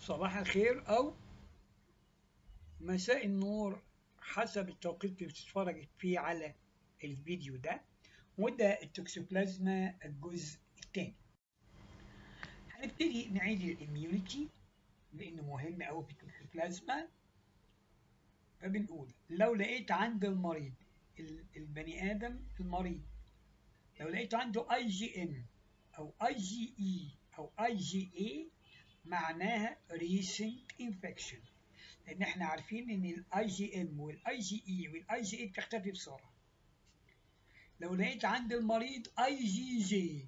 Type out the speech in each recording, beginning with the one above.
صباح الخير أو مساء النور حسب التوقيت اللي بتتفرج فيه على الفيديو ده وده التوكسوبلازما الجزء الثاني هنبتدي نعيد الاميونيتي لأنه مهم أوي في التوكسوبلازما فبنقول لو لقيت عند المريض البني آدم المريض لو لقيت عنده اي جي ام او اي جي اي او اي جي اي معناها recent infection لان احنا عارفين ان الاي جي ام والاي جي اي والاي جي اي بتختفي بسرعه لو لقيت عند المريض اي جي جي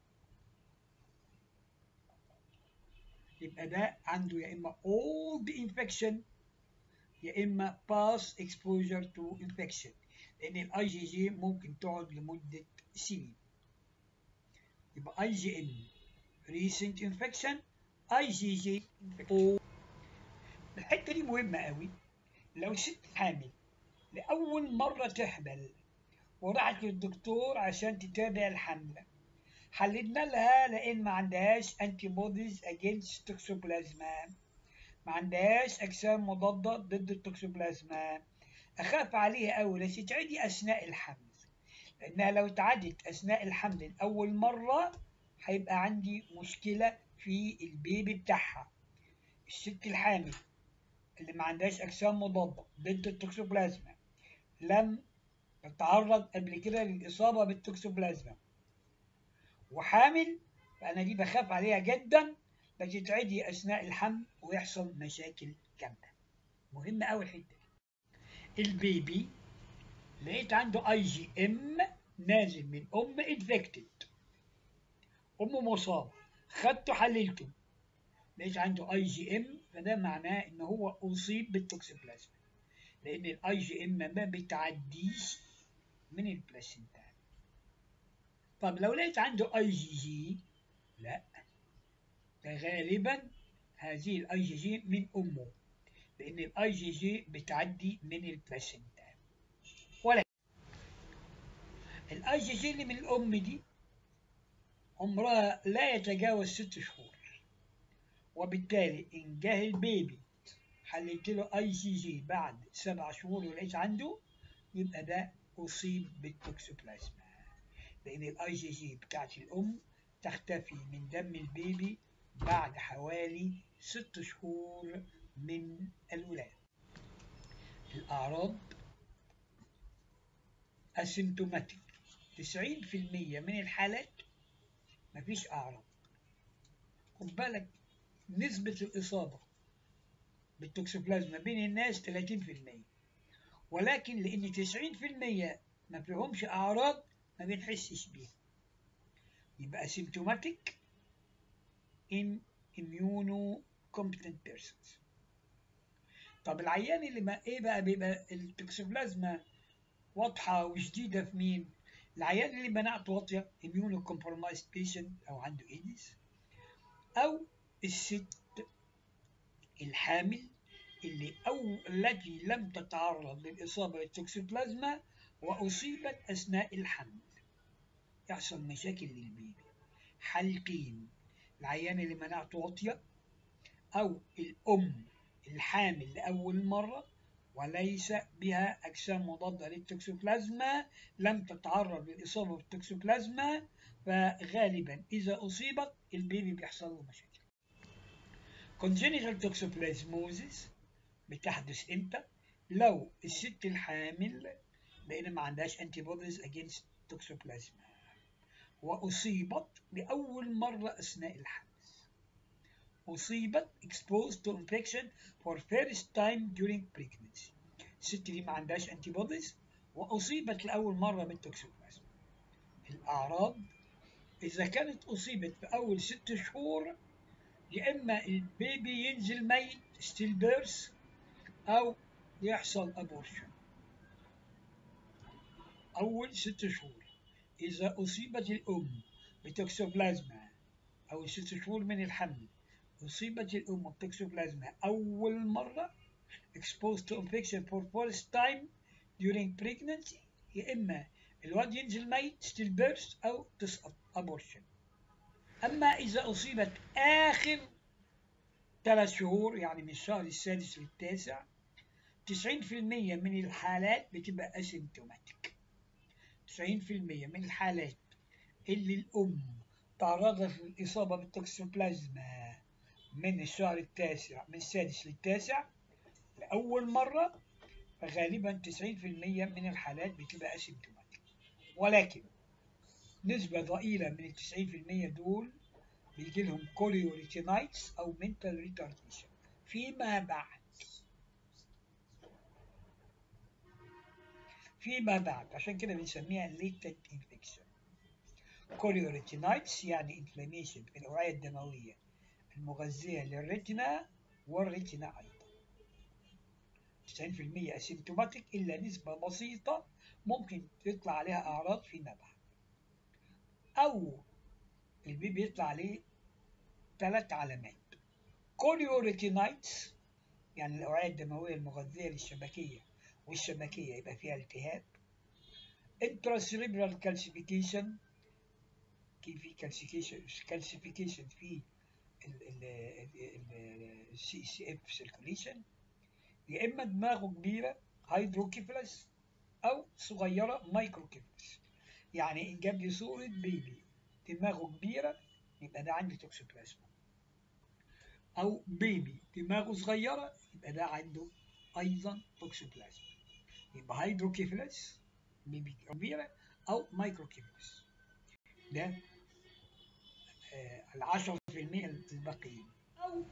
يبقى ده عنده يا اما old infection يا اما past exposure to infection لان الاي جي جي ممكن تقعد لمده سنين يبقى اي جي ام recent infection اي جي جي الحته دي مهمه قوي لو ست حامل لاول مره تحمل وراحت للدكتور عشان تتابع الحمل حللنا لها لان ما عندهاش انتي بوديز اجينست توكسوبلازما ما عندهاش اجسام مضاده ضد التوكسوبلازما اخاف عليها قوي لا تتعدي اثناء الحمل لانها لو اتعدت اثناء الحمل اول مره هيبقى عندي مشكله في البيبي بتاعها الست الحامل اللي ما عندهاش اجسام مضاده ضد التوكسوبلازما لم تتعرض قبل كده للاصابه بالتوكسوبلازما وحامل فانا دي بخاف عليها جدا لا تتعدي اثناء الحمل ويحصل مشاكل جامده مهمه قوي الحته دي البيبي لقيت عنده اي جي ام نازل من ام انفكتد ام مصابه خدته حللته لقيت عنده اي جي ام فده معناه ان هو اصيب بالتوكسوبلازما لان الاي جي ام ما بتعديش من البلاسينتا طب لو لقيت عنده اي جي جي لا ده غالبا هذه الاي جي جي من امه لان الاي جي جي بتعدي من البلاسينتا ولا الاي جي جي اللي من الام دي عمرها لا يتجاوز ست شهور وبالتالي إن جه البيبي حللت له أي جي جي بعد سبع شهور ولقيت عنده يبقى ده أصيب بالتوكسوبلازما لأن الأي جي جي بتاعت الأم تختفي من دم البيبي بعد حوالي ست شهور من الولادة الأعراض أسيمتوماتيك 90% من الحالات مفيش أعراض خد بالك نسبة الإصابة بالتوكسوبلازما بين الناس 30% ولكن لأن 90% ما فيهمش أعراض ما بنحسش بيها يبقى symptomatic in immunocompetent persons طب العيان اللي ما ايه بقى بيبقى التوكسوبلازما واضحة وشديدة في مين؟ العيان اللي مناعته واطية immunocompromised patient أو عنده إيدز أو الست الحامل اللي أو التي لم تتعرض للإصابة بالتوكسوبلازما وأصيبت أثناء الحمل يحصل مشاكل للبيبي حالتين العيان اللي مناعته واطية أو الأم الحامل لأول مرة وليس بها أجسام مضادة للتوكسوبلازما لم تتعرض للإصابة بالتوكسوبلازما فغالبا إذا أصيبت البيبي بيحصل له مشاكل congenital toxoplasmosis بتحدث امتى؟ لو الست الحامل لأن ما عندهاش antibodies against toxoplasma وأصيبت لأول مرة أثناء الحمل أصيبت exposed to infection for first time during pregnancy الست دي ما عندهاش antibodies وأصيبت لأول مرة بالتوكسوبلازما الأعراض إذا كانت أصيبت في أول ست شهور يا إما البيبي ينزل ميت ستيل بيرث أو يحصل أبورشن أول ست شهور إذا أصيبت الأم بتوكسوبلازما أو ست شهور من الحمل أصيبت الأم بتوكسوبلازما أول مرة exposed to infection for first time during pregnancy يا إما الواد ينزل ميت ستيل بيرث أو تسقط أبورشن أما إذا أصيبت آخر ثلاث شهور يعني من الشهر السادس للتاسع 90% من الحالات بتبقى اسيمتوماتيك 90% من الحالات اللي الأم تعرضت للإصابة بالتوكسوبلازما من الشهر التاسع من السادس للتاسع لأول مرة فغالبا 90% من الحالات بتبقى اسيمتوماتيك ولكن نسبة ضئيلة من ال 90% دول بيجي لهم كوليوريتينايتس أو منتال ريتارديشن فيما بعد فيما بعد عشان كده بنسميها latent infection كوليوريتينايتس يعني انفلاميشن في الأوعية الدموية المغذية للريتنا والريتنا أيضا 90% اسيمتوماتيك إلا نسبة بسيطة ممكن يطلع عليها أعراض فيما بعد أو البيبي يطلع عليه ثلاث علامات كوليوريتينايتس يعني الأوعية الدموية المغذية للشبكية والشبكية يبقى فيها التهاب intracerebral calcification كيف في calcification calcification في السي سي اف سيركوليشن يا اما دماغه كبيره هيدروكيفلس او صغيره مايكروكيفلس يعني ان جاب لي صوره بيبي دماغه كبيره يبقى ده عنده توكسوبلازما او بيبي دماغه صغيره يبقى ده عنده ايضا توكسوبلازما يبقى هيدروكيفلس بيبي كبيره او مايكروكيفلس ده العشرة في المية الباقيين أو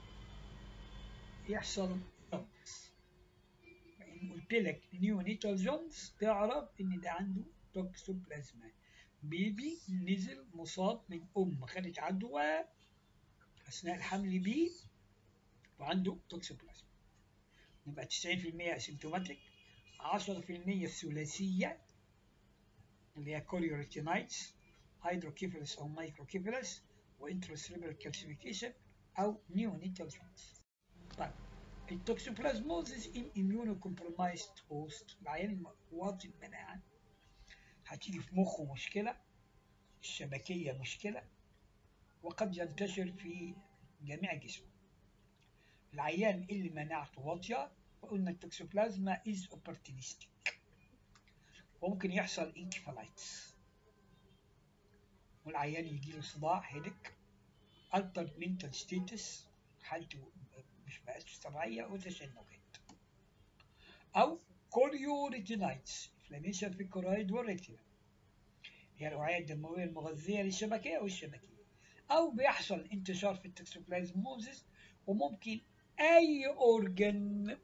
يحصل توكس فإن قلت لك نيونيتال جونز تعرف إن ده عنده توكسوبلازما بيبي نزل مصاب من أم خدت عدوى أثناء الحمل بيه وعنده توكسوبلازما يبقى 90% اسيمتوماتيك 10% الثلاثية اللي هي كوريوريتينايتس هيدروكيفالس أو مايكروكيفالس وانتروسيربرال كالسيفيكيشن أو نيونيتال جونز. طيب التوكسوبلازموزيس ان اميونو كومبرومايزد هوست العيان واطي المناعة هتيجي في مخه مشكلة الشبكية مشكلة وقد ينتشر في جميع جسمه. العيان اللي مناعته واطية وقلنا التوكسوبلازما از opportunistic وممكن يحصل انكفالايتس والعيان يجي له صداع هيدك altered mental status حالته مش بقتش طبيعية وتشنجات أو كوريوريتينايتس inflammation في الكورايد والريتينا هي الأوعية الدموية المغذية للشبكية والشبكية أو بيحصل انتشار في التكسوبلازموزيس وممكن أي أورجن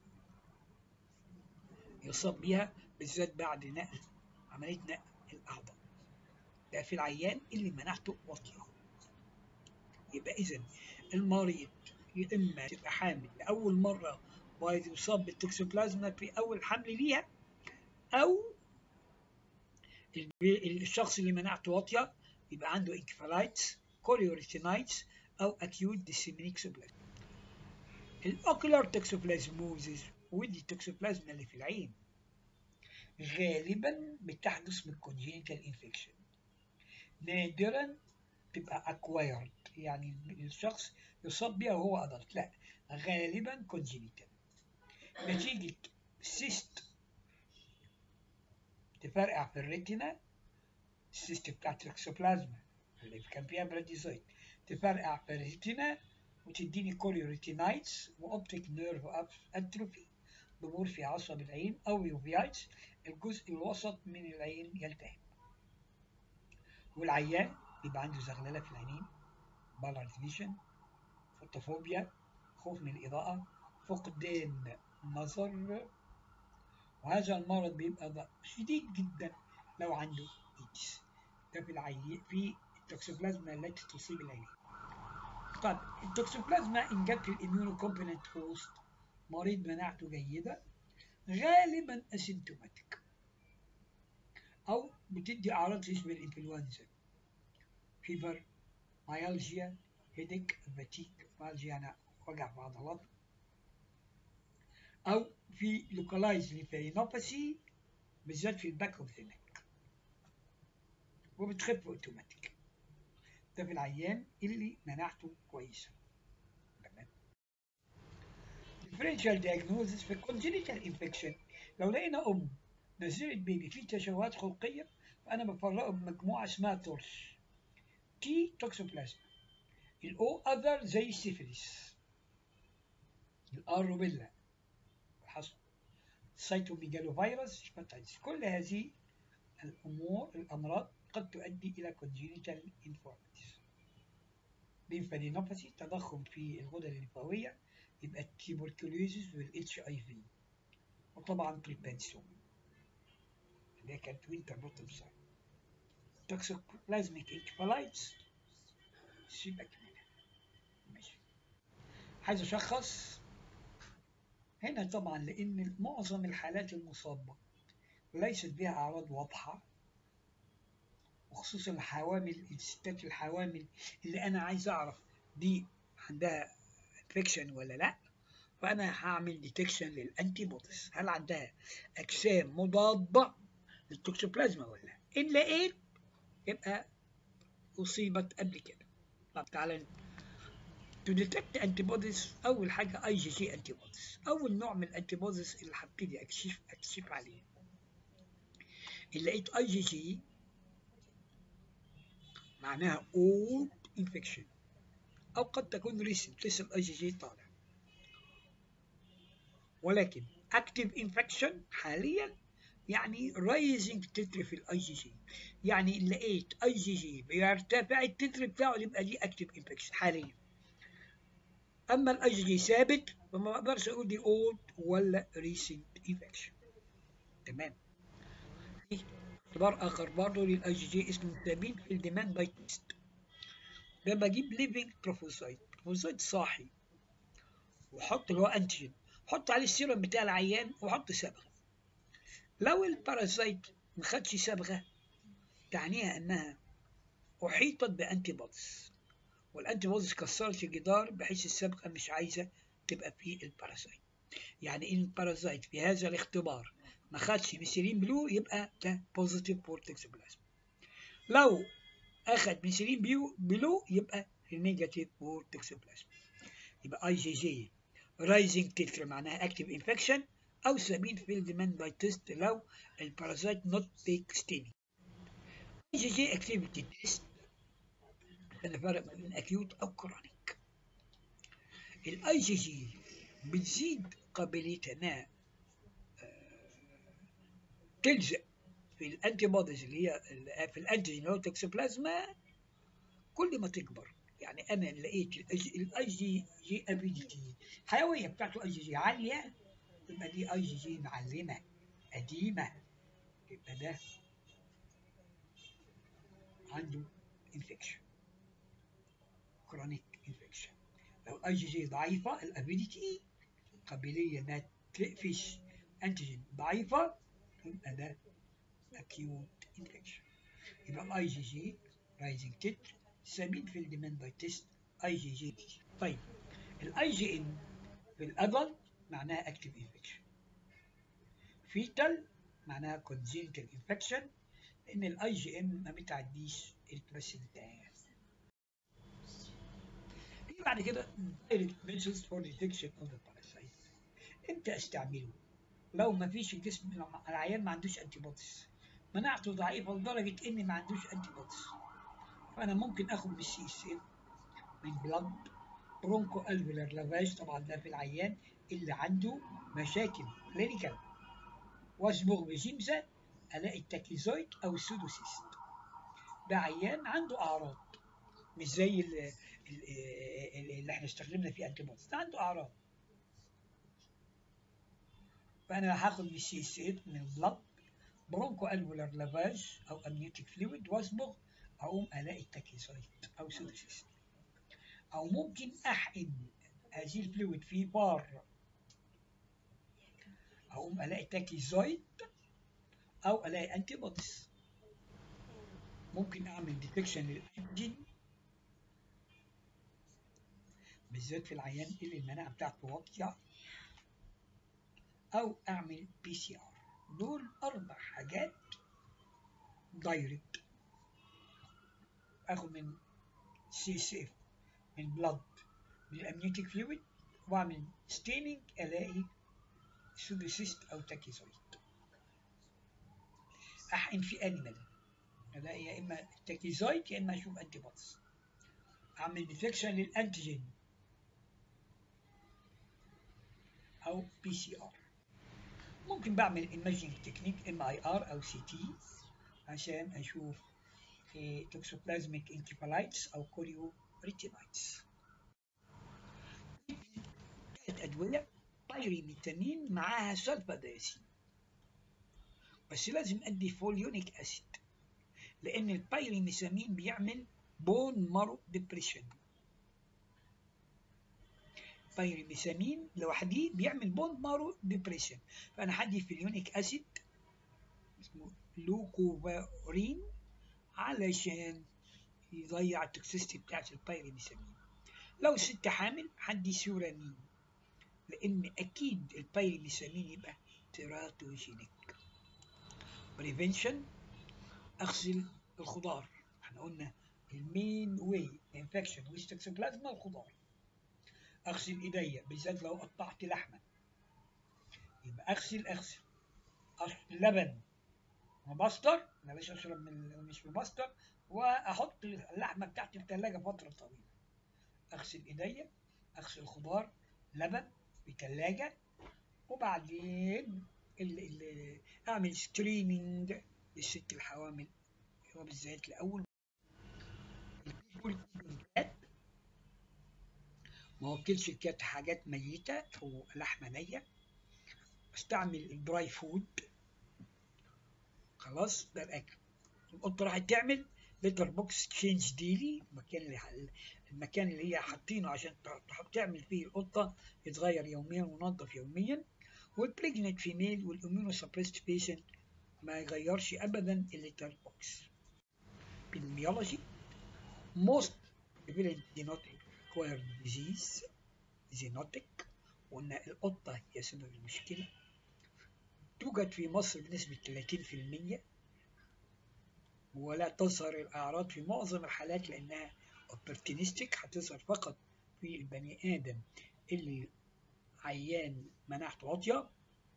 يصاب بها بالذات بعد نقل عملية نقل الأعضاء ده في العيان اللي مناعته واطية يبقى إذا المريض يا إما تبقى حامل لأول مرة ويصاب بالتوكسوبلازما في أول حمل ليها أو الشخص اللي مناعته واطية يبقى عنده انكفالايتس كوريوريتينايتس أو أكيوت ديسيمينيكسوبلازما الأوكولار توكسوبلازموزيس ودي التوكسوبلازما اللي في العين غالبا بتحدث من congenital infection نادرا تبقى acquired يعني الشخص يصاب بها وهو أدلت لا غالبا congenital نتيجة سيست تفرقع في الريتنا السيست بتاعت التوكسوبلازما اللي كان فيها براديزويد تفرقع في الريتنا وتديني كوليوريتينايتس واوبتيك نيرف اتروفي ضمور في عصب العين او يوفيايتس الجزء الوسط من العين يلتهب والعيان يبقى عنده زغلله في العينين بالارد فيجن فوتوفوبيا خوف من الاضاءه فقدان نظر وهذا المرض بيبقى شديد جدا لو عنده ايدز ده في العين في التوكسوبلازما التي تصيب العين طيب التوكسوبلازما ان جت في الاميونو كومبوننت هوست مريض مناعته جيده غالبا اسيمتوماتيك او بتدي اعراض تشبه الانفلونزا فيفر مايالجيا هيديك فاتيك مايالجيا يعني وجع في عضلات او في لوكالايز ليفينوباثي بالذات في الباك اوف ذا نيك وبتخف اوتوماتيك ده في العيان اللي مناعته كويسه تمام differential diagnosis في congenital infection لو لقينا أم نزلت بيبي فيه تشوهات خلقية فأنا بفرقه بمجموعة اسمها تورش تي توكسوبلازما الأو أذر زي السيفيليس الآر روبيلا الحصو السيتوميجالوفيروس هيباتيتس كل هذه الأمور الأمراض قد تؤدي إلى congenital infirmities ليمفادينوباثي تضخم في الغدد الليمفاوية يبقى التيبركلوزيس والاتش اي في وطبعا بريبنسوم اللي هي كانت وينتر بوتم ساين توكسوبلازميك انكفالايتس سيبك منها ماشي عايز اشخص هنا طبعا لان معظم الحالات المصابة ليست بها اعراض واضحة وخصوصا الحوامل الستات الحوامل اللي انا عايز اعرف دي عندها انفكشن ولا لا فانا هعمل ديتكشن للانتي بوديز هل عندها اجسام مضاده للتوكسوبلازما ولا لا ان لقيت يبقى اصيبت قبل كده طب تعالى تو ديتكت انتي بوديز اول حاجه اي جي جي انتي بوديز اول نوع من الانتي بوديز اللي هبتدي اكشف اكشف عليه اللي لقيت اي جي جي معناها اولد انفكشن أو قد تكون ريسنت لسه الاي جي جي طالع ولكن اكتيف انفكشن حاليا يعني رايزنج تتر في الاي جي جي يعني لقيت اي جي جي بيرتفع التتر بتاعه يبقى دي اكتيف انفكشن حاليا اما الاي جي جي ثابت فما بقدرش اقول دي اولد ولا ريسنت انفكشن تمام اختبار اخر برضه للاي جي جي اسمه تابين في الديمان باي تيست ده بجيب ليفنج تروفوسايت تروفوسايت صاحي واحط اللي هو انتيجين احط عليه السيرم بتاع العيان واحط صبغه لو البارازايت ما خدش صبغه تعنيها انها احيطت بانتي بوديز والانتي بوديز كسرت الجدار بحيث الصبغه مش عايزه تبقى في البارازايت يعني ان البارازايت في هذا الاختبار ما خدش ميثيلين بلو يبقى ده بوزيتيف بورتكس بلازما لو اخد ميثيلين بيو بلو يبقى نيجاتيف بورتكس بلازما يبقى اي جي جي رايزنج تتر معناها اكتيف انفكشن او سبيل فيلد مان باي تيست لو البارازايت نوت تيك ستيني اي جي جي اكتيفيتي تيست انا فرق ما بين اكيوت او كرونيك الاي جي جي بتزيد قابليتها انها تلزق في الانتي بوديز اللي هي في الانتيجين اللي هو توكسوبلازما كل ما تكبر يعني انا لقيت الاي جي جي ابيديتي الحيويه بتاعته اي جي جي عاليه يبقى دي اي جي جي معلمه قديمه يبقى ده عنده انفكشن كرونيك انفكشن لو اي جي جي ضعيفه الابيديتي قابليه انها تقفش انتيجين ضعيفه يبقى ده acute infection يبقى الاي جي جي رايزنج تتر سبيل في الديمان باي تيست اي جي جي طيب الاي جي ان في الادلت معناها اكتيف انفكشن فيتال معناها congenital infection لان الاي جي ام ما بتعديش البلاسينتا في بعد كده direct methods for detection of the parasite امتى استعمله لو ما فيش الجسم العيان ما عندوش انتي بوديز مناعته ضعيفه لدرجه ان ما عندوش انتي بوديز فانا ممكن اخد بالسي اس ام من بلاد برونكو الفيلر لافاج طبعا ده في العيان اللي عنده مشاكل كلينيكال واصبغ بجيمزه الاقي التاكيزويد او السودوسيست ده عيان عنده اعراض مش زي اللي, اللي احنا استخدمنا فيه انتي بوديز ده عنده اعراض فانا هاخد بالسي اس ام من البلاد برونكو الفولار لافاج او امنيوتيك فلويد واصبغ اقوم الاقي التاكيزويد او سودوسيست او ممكن احقن هذه الفلويد في بار اقوم الاقي تاكيزويد او الاقي انتي بوديز ممكن اعمل ديتكشن للانتيجين بالذات في العيان اللي المناعه بتاعته واطيه او اعمل بي سي ار دول اربع حاجات دايركت اخد من سي اس اف من بلاد من الامنيوتيك فلويد واعمل ستيننج الاقي سودوسيست او تاكيزويد احقن في انيمال الاقي يا اما تاكيزويد يا اما اشوف انتي بوديز اعمل ديتكشن للانتيجين او بي سي ار ممكن بعمل ايماجينج تكنيك ام اي ار او سي تي عشان اشوف توكسوبلازميك انكيفالايتس او كوريو ريتينايتس ثلاث ادويه بايريميتامين معاها سلفادايسين بس لازم ادي فوليونيك اسيد لان البايريميثامين بيعمل بون مارو ديبريشن بايريميثامين لوحده بيعمل بون مارو ديبريشن فانا هدي فوليونيك اسيد اسمه لوكوفارين علشان يضيع التوكسيستي بتاعت البايريميثامين لو ست حامل هدي سورامين لان اكيد البايريميثامين يبقى تيراتوجينيك بريفنشن اغسل الخضار احنا قلنا المين واي انفكشن ويستكسوبلازما الخضار اغسل ايديا بالذات لو قطعت لحمه يبقى اغسل اغسل لبن مبستر بلاش اشرب من مش مبستر واحط اللحمه بتاعتي في الثلاجه فتره طويله اغسل ايديا اغسل الخضار لبن في ثلاجه وبعدين ال ال اعمل ستريمينج للست الحوامل وبالذات لاول ما وكلش الكات حاجات ميتة أو لحمة نية استعمل الدراي فود خلاص ده الأكل القطة راحت تعمل لتر بوكس تشينج ديلي المكان اللي المكان اللي هي حاطينه عشان تعمل فيه القطة يتغير يوميا وننظف يوميا والبريجننت فيميل والاميونو سبريست بيشنت ما يغيرش ابدا الليتر بوكس بالميولوجي most prevalent zoonotic acquired disease zoonotic وقلنا القطة هي سبب المشكلة توجد في مصر بنسبة 30% ولا تظهر الأعراض في معظم الحالات لأنها opportunistic هتظهر فقط في البني آدم اللي عيان مناعته واطية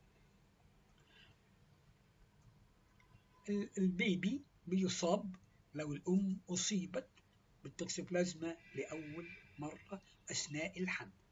البيبي بيصاب لو الأم أصيبت بالتوكسوبلازما لأول مرة أثناء الحمل